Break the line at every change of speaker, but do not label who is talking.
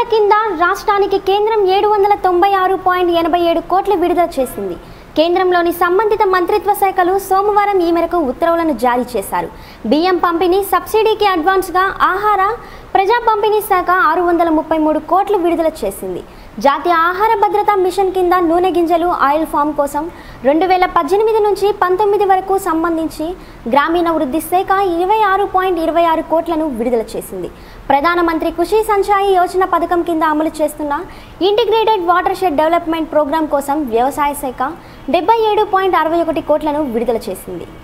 పథకాల కింద రాష్ట్రానికి కేంద్రం ఏడు వందల తొంభై ఆరు పాయింట్ ఎనభై ఏడు కోట్లు విడుదల చేసింది కేంద్రంలోని సంబంధిత మంత్రిత్వ శాఖలు సోమవారం ఈ మేరకు ఉత్తర్వులను జారీ చేశారు బియ్యం పంపిణీ సబ్సిడీకి అడ్వాన్స్గా ఆహార ప్రజా పంపిణీ శాఖ ఆరు వందల ముప్పై మూడు కోట్లు విడుదల చేసింది జాతీయ ఆహార భద్రతా మిషన్ కింద నూనె గింజలు ఆయిల్ ఫామ్ కోసం రెండు వేల పద్దెనిమిది నుంచి పంతొమ్మిది వరకు సంబంధించి గ్రామీణ వృద్ధి శాఖ ఇరవై ఆరు పాయింట్ ఇరవై ఆరు కోట్లను విడుదల చేసింది ప్రధానమంత్రి కృషి సంచాయి యోజన పథకం కింద అమలు చేస్తున్న integrated watershed development programme కోసం వ్యవసాయ శాఖ డెబ్బై ఏడు పాయింట్ అరవై ఒకటి కోట్లను విడుదల చేసింది